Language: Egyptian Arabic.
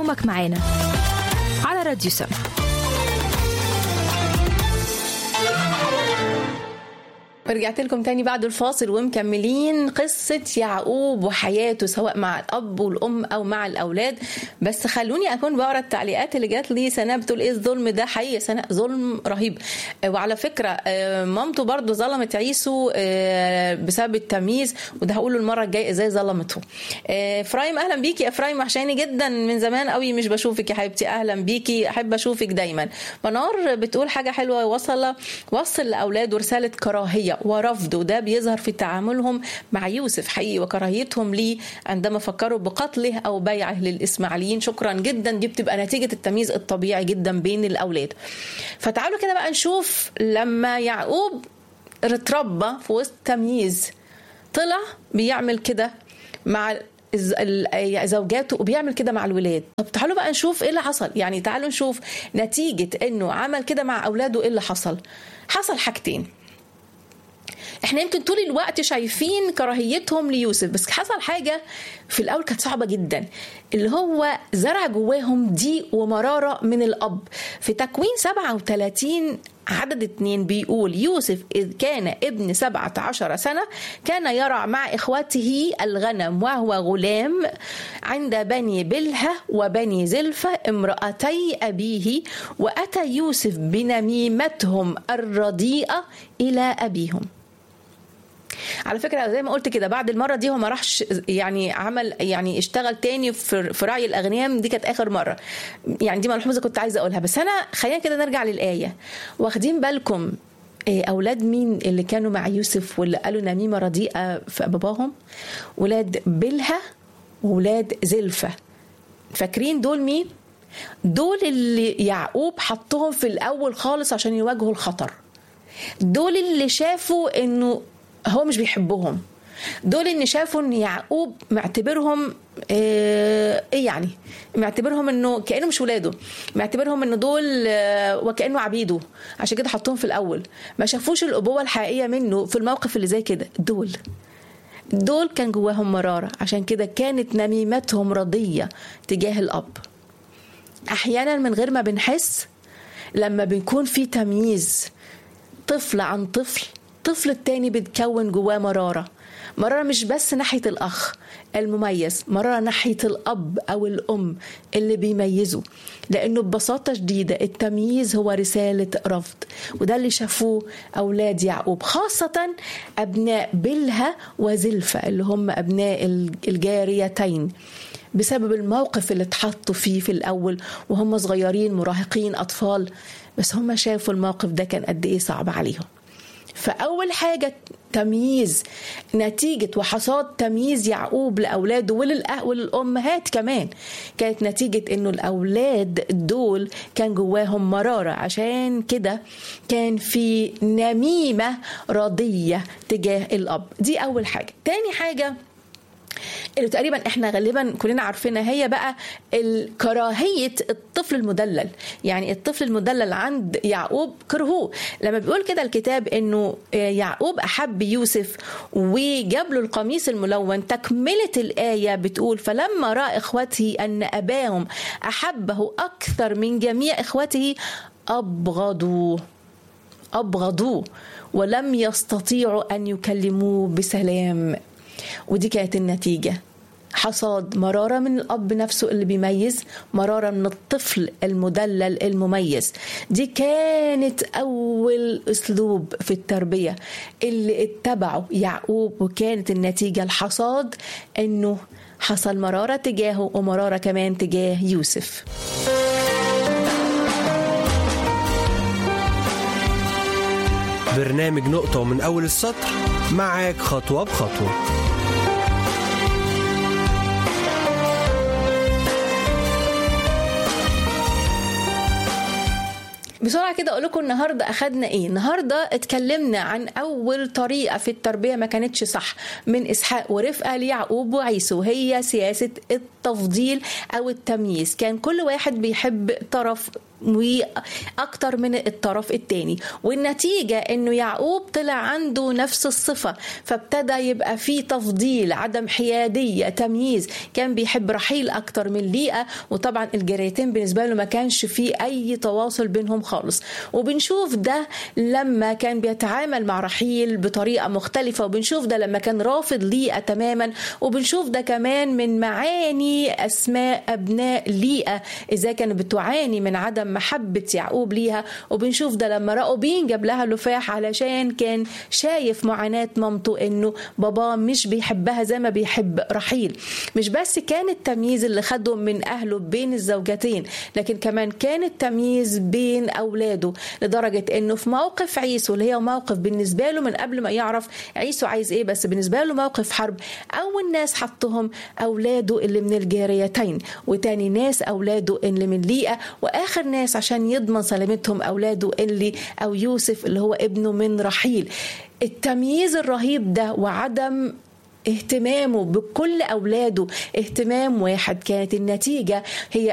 يومك معانا على راديو سما رجعت لكم تاني بعد الفاصل ومكملين قصة يعقوب وحياته سواء مع الأب والأم أو مع الأولاد بس خلوني أكون بقرا التعليقات اللي جات لي سناء بتقول إيه الظلم ده حقيقي سناء ظلم رهيب وعلى فكرة مامته برضو ظلمت عيسو بسبب التمييز وده هقوله المرة الجاية إزاي ظلمته إفرايم أهلا بيكي إفرايم وحشاني جدا من زمان قوي مش بشوفك يا حبيبتي أهلا بيكي أحب أشوفك دايما منار بتقول حاجة حلوة وصل وصل لأولاده رسالة كراهية ورفض وده بيظهر في تعاملهم مع يوسف حقيقي وكراهيتهم ليه عندما فكروا بقتله او بيعه للاسماعيليين شكرا جدا دي بتبقى نتيجه التمييز الطبيعي جدا بين الاولاد فتعالوا كده بقى نشوف لما يعقوب اتربى في وسط تمييز طلع بيعمل كده مع زوجاته وبيعمل كده مع الولاد طب تعالوا بقى نشوف ايه اللي حصل يعني تعالوا نشوف نتيجه انه عمل كده مع اولاده ايه اللي حصل حصل حاجتين احنا يمكن طول الوقت شايفين كراهيتهم ليوسف بس حصل حاجه في الاول كانت صعبه جدا اللي هو زرع جواهم ضيق ومراره من الاب في تكوين 37 عدد اتنين بيقول يوسف إذ كان ابن سبعة عشر سنة كان يرع مع إخوته الغنم وهو غلام عند بني بلهة وبني زلفة امرأتي أبيه وأتى يوسف بنميمتهم الرديئة إلى أبيهم على فكره زي ما قلت كده بعد المره دي هو ما راحش يعني عمل يعني اشتغل تاني في رعي الاغنيام دي كانت اخر مره يعني دي ملحوظه كنت عايزه اقولها بس انا خلينا كده نرجع للايه واخدين بالكم اولاد مين اللي كانوا مع يوسف واللي قالوا نميمه رديئه في باباهم ولاد بلهه وولاد زلفه فاكرين دول مين دول اللي يعقوب حطهم في الاول خالص عشان يواجهوا الخطر دول اللي شافوا انه هو مش بيحبهم دول ان شافوا ان يعقوب معتبرهم ايه يعني معتبرهم انه كانه مش ولاده معتبرهم انه دول وكانه عبيده عشان كده حطهم في الاول ما شافوش الابوه الحقيقيه منه في الموقف اللي زي كده دول دول كان جواهم مراره عشان كده كانت نميمتهم رضيه تجاه الاب احيانا من غير ما بنحس لما بنكون في تمييز طفل عن طفل الطفل التاني بتكون جواه مرارة مرارة مش بس ناحية الأخ المميز مرارة ناحية الأب أو الأم اللي بيميزوا لأنه ببساطة شديدة التمييز هو رسالة رفض وده اللي شافوه أولاد يعقوب خاصة أبناء بلهة وزلفة اللي هم أبناء الجاريتين بسبب الموقف اللي اتحطوا فيه في الأول وهم صغيرين مراهقين أطفال بس هم شافوا الموقف ده كان قد إيه صعب عليهم فأول حاجة تمييز نتيجة وحصاد تمييز يعقوب لأولاده وللأمهات كمان كانت نتيجة إنه الأولاد دول كان جواهم مرارة عشان كده كان في نميمة رضية تجاه الأب دي أول حاجة تاني حاجة اللي تقريبا احنا غالبا كلنا عارفينها هي بقى كراهيه الطفل المدلل يعني الطفل المدلل عند يعقوب كرهوه لما بيقول كده الكتاب انه يعقوب احب يوسف وجاب له القميص الملون تكمله الايه بتقول فلما راى اخوته ان اباهم احبه اكثر من جميع اخوته ابغضوه ابغضوه ولم يستطيعوا ان يكلموه بسلام ودي كانت النتيجه حصاد مرارة من الأب نفسه اللي بيميز مرارة من الطفل المدلل المميز دي كانت أول أسلوب في التربية اللي اتبعه يعقوب وكانت النتيجة الحصاد أنه حصل مرارة تجاهه ومرارة كمان تجاه يوسف برنامج نقطة من أول السطر معاك خطوة بخطوة بسرعه كده اقول لكم النهارده اخدنا ايه النهارده اتكلمنا عن اول طريقه في التربيه ما كانتش صح من اسحاق ورفقه ليعقوب وعيسو وهي سياسه التفضيل او التمييز كان كل واحد بيحب طرف واكتر من الطرف الثاني والنتيجه انه يعقوب طلع عنده نفس الصفه فابتدى يبقى في تفضيل عدم حياديه تمييز كان بيحب رحيل اكتر من ليئه وطبعا الجريتين بالنسبه له ما كانش في اي تواصل بينهم خالص وبنشوف ده لما كان بيتعامل مع رحيل بطريقه مختلفه وبنشوف ده لما كان رافض ليئه تماما وبنشوف ده كمان من معاني اسماء ابناء ليئه اذا كانت بتعاني من عدم محبه يعقوب ليها وبنشوف ده لما راؤوبين جاب لها لفاح علشان كان شايف معاناه مامته انه باباه مش بيحبها زي ما بيحب رحيل مش بس كان التمييز اللي خده من اهله بين الزوجتين لكن كمان كان التمييز بين اولاده لدرجه انه في موقف عيسو اللي هي موقف بالنسبه له من قبل ما يعرف عيسو عايز ايه بس بالنسبه له موقف حرب اول ناس حطهم اولاده اللي من الجاريتين وتاني ناس اولاده اللي من ليئه واخر ناس عشان يضمن سلامتهم اولاده اللي او يوسف اللي هو ابنه من رحيل التمييز الرهيب ده وعدم اهتمامه بكل اولاده اهتمام واحد كانت النتيجه هي